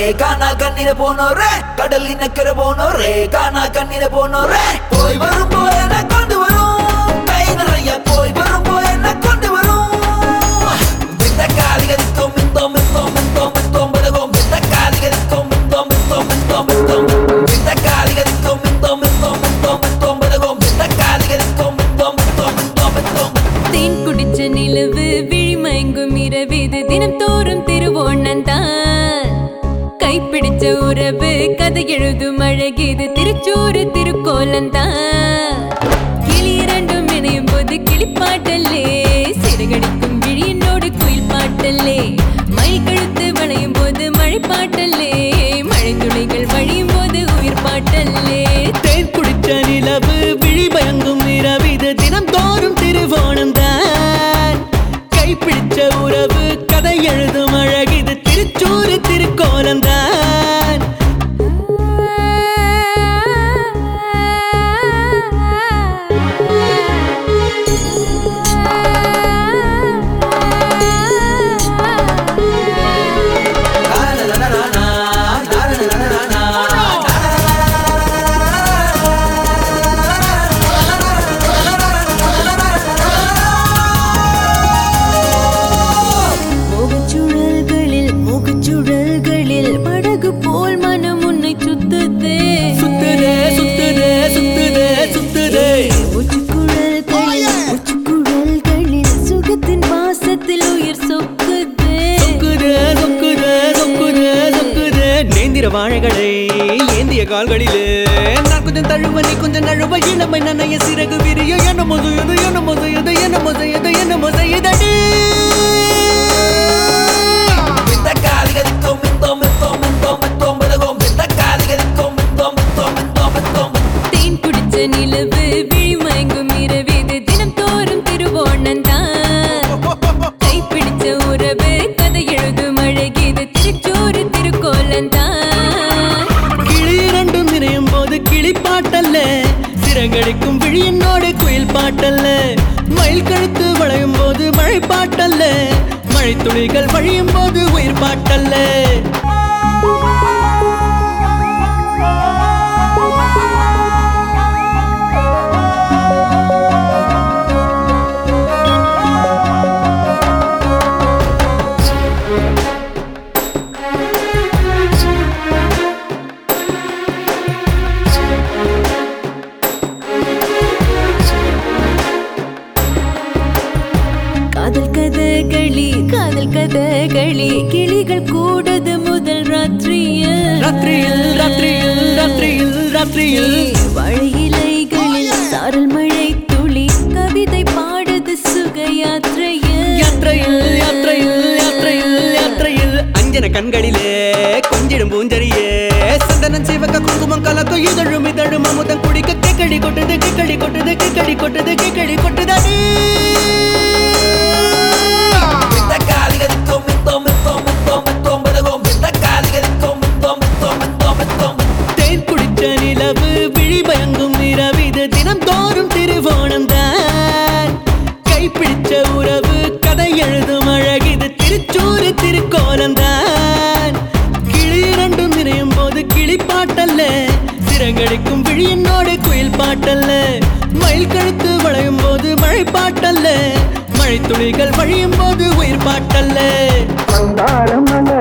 காணா கண்ணில போனோரே கடலின கரை போனோரே காணா கண்ணில போனோரே போய் வரும் போய் என்ன கொண்டு வரும் கை நிறைய போய் வரும் போய் என்ன கொண்டு வரும் வித்த காலிகரிக்கும் மிந்தோம் மிந்தோம் மிந்தோம் மிந்தோம் பதகும் வித்த காலிகரிக்கும் மிந்தோம் மிந்தோம் மிந்தோம் மிந்தோம் வித்த காலிகரிக்கும் மிந்தோம் மிந்தோம் மிந்தோம் மிந்தோம் பதகும் வித்த காலிகரிக்கும் மிந்தோம் மிந்தோம் மிந்தோம் மிந்தோம் தேன் குடிச்ச நிலவு விழிமயங்கும் இரவிது தினம் தோறும் திருவோணன் தான் கைப்பிடிச்ச உறவு கதை எழுதும் அழகிது திருச்சூறு திருக்கோலம் தான் கிளி இரண்டும் இணையும் போது கிளிப்பாட்டல்லே சிறகடிக்கும் விழியினோடு குயில் பாட்டல்லே மழை கழுத்து வளையும் போது மழை பாட்டல்லே மழை துளிகள் வழியும் போது உயிர் பாட்டல்லே தேன் குடிச்ச நிலவு விழி பயங்கும் இரவிது தினம் தோறும் திருவோணம் தான் கைப்பிடிச்ச உறவு கதை எழுதும் அழகிது திருச்சூறு திருக்கோலம் தான் முகச்சுழல்களில் முகச்சுழல்களில் படகு போல் மனம் உன்னை சுத்துதே சுத்துதே சுத்துதே சுத்துதே சுத்துதே மூச்சுக்குழல்களில் மூச்சுக்குழல்களில் சுகத்தின் வாசத்தில் உயிர் சொக்குதே சொக்குதே சொக்குதே சொக்குதே சொக்குதே நேந்திர வாழைகளை ஏந்திய கால்களிலே நான் கொஞ்சம் தழுவ நீ கொஞ்சம் நழுவ இளமை நனைய சிறகு விரிய என்ன மொசையது என்ன மொசையது என்ன மொசையது என்ன மொசையதடி வித்த காலிகரிக்கும் மிந்தோம் மிந்தோம் மிந்தோம் மிந்தோம் பதகும் வித்த காலிகரிக்கும் மிந்தோம் மிந்தோம் மிந்தோம் மிந்தோம் தேன் குடிச்ச நிலவு விழிமயங்கும் இரவிது தினம் தோறும் திருவோணன் தான் கைப்பிடிச்ச உறவு கதை எழுதும் அழகிது திருச்சூறு திருக்கோலம் தான் கிளி இரண்டும் இணையும் போது கிளி பாட்டல்ல சிறகடிக்கும் விழியினோடு குயில் பாட்டல்ல மயில் கழுத்து வளையும் போது மழை பாட்டல்ல மழை துளிகள் வழியும் போது உயிர் பாட்டல்ல காதல் கதகளி காதல் கதகளி கிளிகள் கூடது முதல் ராத்திரியில் ராத்திரியில் ராத்திரியில் ராத்திரியில் ராத்திரியில் வாழை இலைகளில் சாரல் மழை துளி கவிதை பாடுது சுக யாத்திரையில் யாத்திரையில் யாத்திரையில் யாத்திரையில் யாத்திரையில் அஞ்சன கண்களிலே கொஞ்சிடும் பூஞ்சரியே சந்தனம் சிவக்க குங்குமம் கலக்கும் இதழும் இதழும் அமுதம் குடிக்க கேக்கடி கொட்டுது கேக்கடி கொட்டுது கேக்கடி கொட்டுது கேக்கடி கொட்டுதடி வித்த காலிகரிக்கும் மிந்தோம் மிந்தோம் மிந்தோம் மிந்தோம் பதகும் வித்த காலிகரிக்கும் மிந்தோம் மிந்தோம் மிந்தோம் மிந்தோம் தேன் குடிச்ச நிலவு விழி பயங்கும் இரவிது தினம் தோறும் திருவோணம் தான் கைப்பிடிச்ச உறவு கதை எழுதும் அழகிது திருச்சூறு திருக்கோலம் தான் கிளி இரண்டும் இணையும் போது கிளி பாட்டல்ல சிறகடிக்கும் விழியினோடு குயில் பாட்டல்ல மயில் கழுத்து வளையும் போது மழை பாட்டல்ல மழை துளிகள் வழியும் போது உயிர் பாட்டல்ல மந்தாரம் மலர்